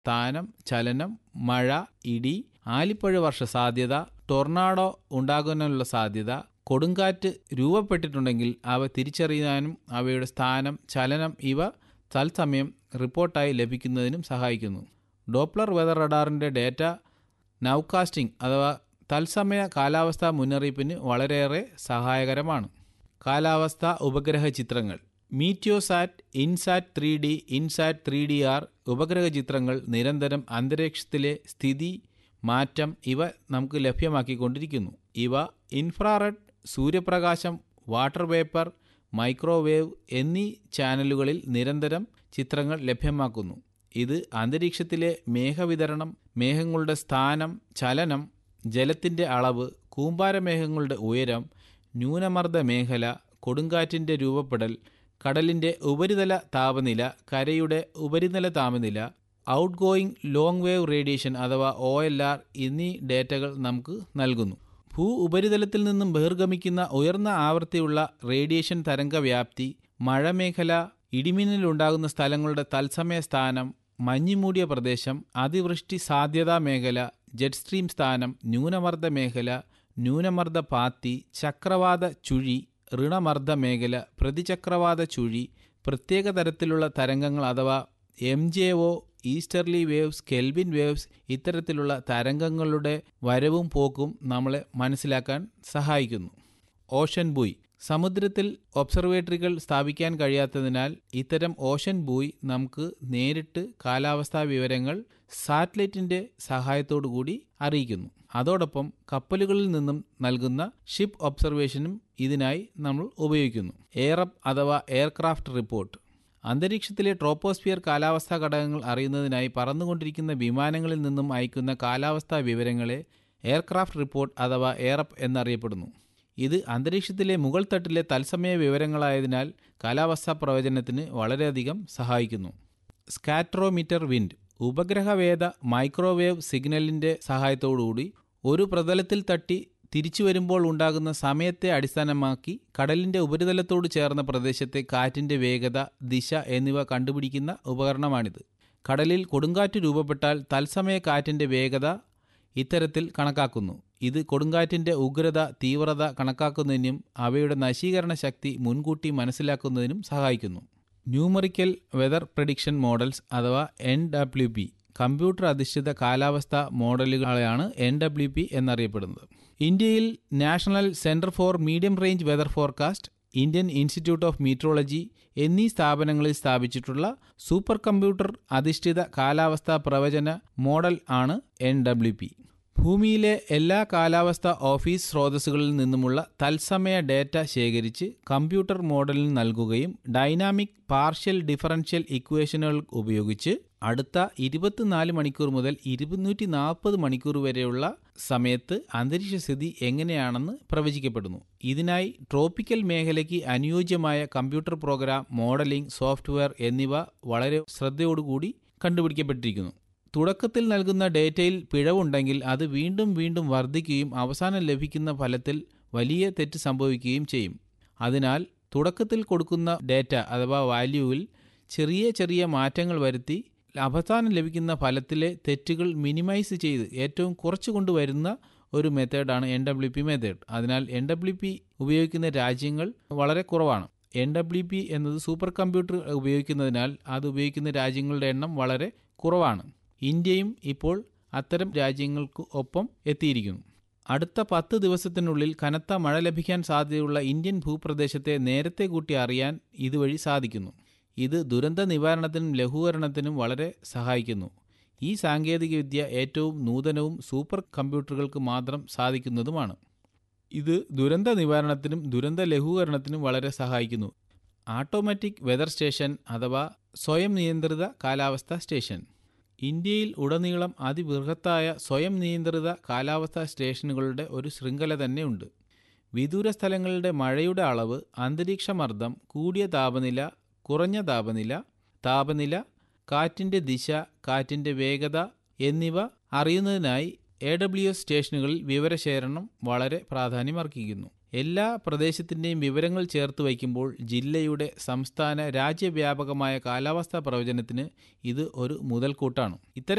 സ്ഥാനം ചലനം മഴ ഇടി ആലിപ്പഴ വർഷ സാധ്യത ടൊർണാഡോ ഉണ്ടാകുന്നതിനുള്ള സാധ്യത കൊടുങ്കാറ്റ് രൂപപ്പെട്ടിട്ടുണ്ടെങ്കിൽ അവ തിരിച്ചറിയാനും അവയുടെ സ്ഥാനം ചലനം ഇവ തത്സമയം റിപ്പോർട്ടായി ലഭിക്കുന്നതിനും സഹായിക്കുന്നു ഡോപ്ലർ വെതർ റഡാറിൻ്റെ ഡേറ്റ നൗകാസ്റ്റിംഗ് അഥവാ തത്സമയ കാലാവസ്ഥാ മുന്നറിയിപ്പിന് വളരെയേറെ സഹായകരമാണ് കാലാവസ്ഥ ഉപഗ്രഹ ചിത്രങ്ങൾ Meteosat INSAT three D INSAT three D R ഉപഗ്രഹ ചിത്രങ്ങൾ നിരന്തരം അന്തരീക്ഷത്തിലെ സ്ഥിതി മാറ്റം ഇവ നമുക്ക് ലഭ്യമാക്കിക്കൊണ്ടിരിക്കുന്നു ഇവ ഇൻഫ്രാറെഡ് സൂര്യപ്രകാശം വാട്ടർ വേപ്പർ മൈക്രോവേവ് എന്നീ ചാനലുകളിൽ നിരന്തരം ചിത്രങ്ങൾ ലഭ്യമാക്കുന്നു ഇത് അന്തരീക്ഷത്തിലെ മേഘവിതരണം മേഘങ്ങളുടെ സ്ഥാനം ചലനം ജലത്തിൻ്റെ അളവ് കൂമ്പാരമേഘങ്ങളുടെ ഉയരം ന്യൂനമർദ്ദ മേഖല കൊടുങ്കാറ്റിൻ്റെ രൂപപ്പെടൽ കടലിൻ്റെ ഉപരിതല താപനില കരയുടെ ഉപരിതല താപനില outgoing long wave radiation അഥവാ ഒ എൽ ആർ എന്നീ ഡേറ്റകൾ നമുക്ക് നൽകുന്നു ഭൂ ഉപരിതലത്തിൽ നിന്നും ബഹിർഗമിക്കുന്ന ഉയർന്ന ആവൃത്തിയുള്ള റേഡിയേഷൻ തരംഗവ്യാപ്തി മഴമേഖല ഇടിമിന്നലുണ്ടാകുന്ന സ്ഥലങ്ങളുടെ തത്സമയ സ്ഥാനം മഞ്ഞുമൂടിയ പ്രദേശം അതിവൃഷ്ടി സാധ്യതാ മേഖല ജെറ്റ് സ്ട്രീം സ്ഥാനം ന്യൂനമർദ്ദ മേഖല ന്യൂനമർദ്ദ പാത്തി ചക്രവാത ചുഴി ഋണമർദ്ദ മേഖല പ്രതിചക്രവാത ചുഴി പ്രത്യേക തരത്തിലുള്ള തരംഗങ്ങൾ അഥവാ M J O easterly waves Kelvin waves ഇത്തരത്തിലുള്ള തരംഗങ്ങളുടെ വരവും പോക്കും നമ്മളെ മനസ്സിലാക്കാൻ സഹായിക്കുന്നു ഓഷൻ ബൂയ് സമുദ്രത്തിൽ ഒബ്സർവേറ്ററികൾ സ്ഥാപിക്കാൻ കഴിയാത്തതിനാൽ ഇത്തരം ഓഷൻ ബൂയ് നമുക്ക് നേരിട്ട് കാലാവസ്ഥാ വിവരങ്ങൾ സാറ്റലൈറ്റിന്റെ സഹായത്തോടു കൂടി അറിയിക്കുന്നു അതോടൊപ്പം കപ്പലുകളിൽ നിന്നും നൽകുന്ന ഷിപ്പ് ഒബ്സർവേഷനും ഇതിനായി നമ്മൾ ഉപയോഗിക്കുന്നു എയറപ്പ് അഥവാ എയർക്രാഫ്റ്റ് റിപ്പോർട്ട് അന്തരീക്ഷത്തിലെ ട്രോപ്പോസ്ഫിയർ കാലാവസ്ഥാ ഘടകങ്ങൾ അറിയുന്നതിനായി പറന്നുകൊണ്ടിരിക്കുന്ന വിമാനങ്ങളിൽ നിന്നും അയക്കുന്ന കാലാവസ്ഥാ വിവരങ്ങളെ എയർക്രാഫ്റ്റ് റിപ്പോർട്ട് അഥവാ എയറപ്പ് എന്നറിയപ്പെടുന്നു ഇത് അന്തരീക്ഷത്തിലെ മുകൾ തട്ടിലെ തത്സമയ വിവരങ്ങളായതിനാൽ കാലാവസ്ഥാ പ്രവചനത്തിന് വളരെയധികം സഹായിക്കുന്നു സ്കാട്രോമീറ്റർ വിൻഡ് ഉപഗ്രഹവേദ മൈക്രോവേവ് സിഗ്നലിൻ്റെ സഹായത്തോടുകൂടി ഒരു പ്രതലത്തിൽ തട്ടി തിരിച്ചു വരുമ്പോൾ ഉണ്ടാകുന്ന സമയത്തെ അടിസ്ഥാനമാക്കി കടലിന്റെ ഉപരിതലത്തോട് ചേർന്ന പ്രദേശത്തെ കാറ്റിന്റെ വേഗത ദിശ എന്നിവ കണ്ടുപിടിക്കുന്ന ഉപകരണമാണിത് കടലിൽ കൊടുങ്കാറ്റ് രൂപപ്പെട്ടാൽ തത്സമയ കാറ്റിന്റെ വേഗത ഇത്തരത്തിൽ കണക്കാക്കുന്നു ഇത് കൊടുങ്കാറ്റിന്റെ ഉഗ്രത തീവ്രത കണക്കാക്കുന്നതിനും അവയുടെ നശീകരണ ശക്തി മുൻകൂട്ടി മനസ്സിലാക്കുന്നതിനും സഹായിക്കുന്നു ന്യൂമറിക്കൽ വെതർ പ്രഡിക്ഷൻ മോഡൽസ് അഥവാ എൻ ഡബ്ല്യു പി കമ്പ്യൂട്ടർ അധിഷ്ഠിത കാലാവസ്ഥ മോഡലുകളെയാണ് എൻ ഡബ്ല്യു പി എന്നറിയപ്പെടുന്നത് ഇന്ത്യയിൽ national centre for medium range weather forecast Indian institute of meteorology എന്നീ സ്ഥാപനങ്ങളിൽ സ്ഥാപിച്ചിട്ടുള്ള സൂപ്പർ കമ്പ്യൂട്ടർ അധിഷ്ഠിത കാലാവസ്ഥാ പ്രവചന മോഡൽ ആണ് എൻ ഡബ്ല്യു പി ഭൂമിയിലെ എല്ലാ കാലാവസ്ഥ ഓഫീസ് സ്രോതസ്സുകളിൽ നിന്നുമുള്ള തത്സമയ ഡേറ്റ ശേഖരിച്ച് കമ്പ്യൂട്ടർ മോഡലിന് നൽകുകയും ഡൈനാമിക് പാർഷ്യൽ ഡിഫറൻഷ്യൽ ഇക്വേഷനുകൾ ഉപയോഗിച്ച് അടുത്ത ഇരുപത്തിനാല് മണിക്കൂർ മുതൽ ഇരുന്നൂറ്റി നാൽപ്പത് മണിക്കൂർ വരെയുള്ള സമയത്ത് അന്തരീക്ഷ സ്ഥിതി എങ്ങനെയാണെന്ന് പ്രവചിക്കപ്പെടുന്നു ഇതിനായി ട്രോപ്പിക്കൽ മേഖലയ്ക്ക് അനുയോജ്യമായ കമ്പ്യൂട്ടർ പ്രോഗ്രാം മോഡലിംഗ് സോഫ്റ്റ്വെയർ എന്നിവ വളരെ ശ്രദ്ധയോടുകൂടി കണ്ടുപിടിക്കപ്പെട്ടിരിക്കുന്നു തുടക്കത്തിൽ നൽകുന്ന ഡേറ്റയിൽ പിഴവുണ്ടെങ്കിൽ അത് വീണ്ടും വീണ്ടും വർദ്ധിക്കുകയും അവസാനം ലഭിക്കുന്ന ഫലത്തിൽ വലിയ തെറ്റ് സംഭവിക്കുകയും ചെയ്യും അതിനാൽ തുടക്കത്തിൽ കൊടുക്കുന്ന ഡേറ്റ അഥവാ വാല്യൂവിൽ ചെറിയ ചെറിയ മാറ്റങ്ങൾ വരുത്തി അവസാനം ലഭിക്കുന്ന ഫലത്തിലെ തെറ്റുകൾ മിനിമൈസ് ചെയ്ത് ഏറ്റവും കുറച്ച് കൊണ്ടുവരുന്ന ഒരു മെത്തേഡാണ് എൻ ഡബ്ല്യു പി മെത്തേഡ് അതിനാൽ എൻ ഡബ്ല്യു പി ഉപയോഗിക്കുന്ന രാജ്യങ്ങൾ വളരെ കുറവാണ് എൻ ഡബ്ല്യു പി എന്നത് സൂപ്പർ കമ്പ്യൂട്ടർ ഉപയോഗിക്കുന്നതിനാൽ അത് ഉപയോഗിക്കുന്ന രാജ്യങ്ങളുടെ എണ്ണം വളരെ കുറവാണ് ഇന്ത്യയും ഇപ്പോൾ അത്തരം രാജ്യങ്ങൾക്ക് ഒപ്പം എത്തിയിരിക്കുന്നു അടുത്ത പത്ത് ദിവസത്തിനുള്ളിൽ കനത്ത മഴ ലഭിക്കാൻ സാധ്യതയുള്ള ഇന്ത്യൻ ഭൂപ്രദേശത്തെ നേരത്തെ കൂട്ടി അറിയാൻ ഇതുവഴി സാധിക്കുന്നു ഇത് ദുരന്ത നിവാരണത്തിനും ലഘൂകരണത്തിനും വളരെ സഹായിക്കുന്നു ഈ സാങ്കേതികവിദ്യ ഏറ്റവും നൂതനവും സൂപ്പർ കമ്പ്യൂട്ടറുകൾക്ക് മാത്രം സാധിക്കുന്നതുമാണ് ഇത് ദുരന്ത നിവാരണത്തിനും ദുരന്ത ലഘൂകരണത്തിനും വളരെ സഹായിക്കുന്നു ആട്ടോമാറ്റിക് വെതർ സ്റ്റേഷൻ അഥവാ സ്വയം നിയന്ത്രിത കാലാവസ്ഥ സ്റ്റേഷൻ ഇന്ത്യയിൽ ഉടനീളം അതിബൃഹത്തായ സ്വയം നിയന്ത്രിത കാലാവസ്ഥാ സ്റ്റേഷനുകളുടെ ഒരു ശൃംഖല തന്നെയുണ്ട് വിദൂര സ്ഥലങ്ങളുടെ മഴയുടെ അളവ് അന്തരീക്ഷമർദ്ദം കൂടിയ താപനില കുറഞ്ഞ താപനില താപനില കാറ്റിൻ്റെ ദിശ കാറ്റിൻ്റെ വേഗത എന്നിവ അറിയുന്നതിനായി എ ഡബ്ല്യു എസ് സ്റ്റേഷനുകളിൽ വിവരശേഖരണം വളരെ പ്രാധാന്യമർഹിക്കുന്നു എല്ലാ പ്രദേശത്തിൻ്റെയും വിവരങ്ങൾ ചേർത്ത് വയ്ക്കുമ്പോൾ ജില്ലയുടെ സംസ്ഥാന രാജ്യവ്യാപകമായ കാലാവസ്ഥാ പ്രവചനത്തിന് ഇത് ഒരു മുതൽക്കൂട്ടാണ് ഇത്തരം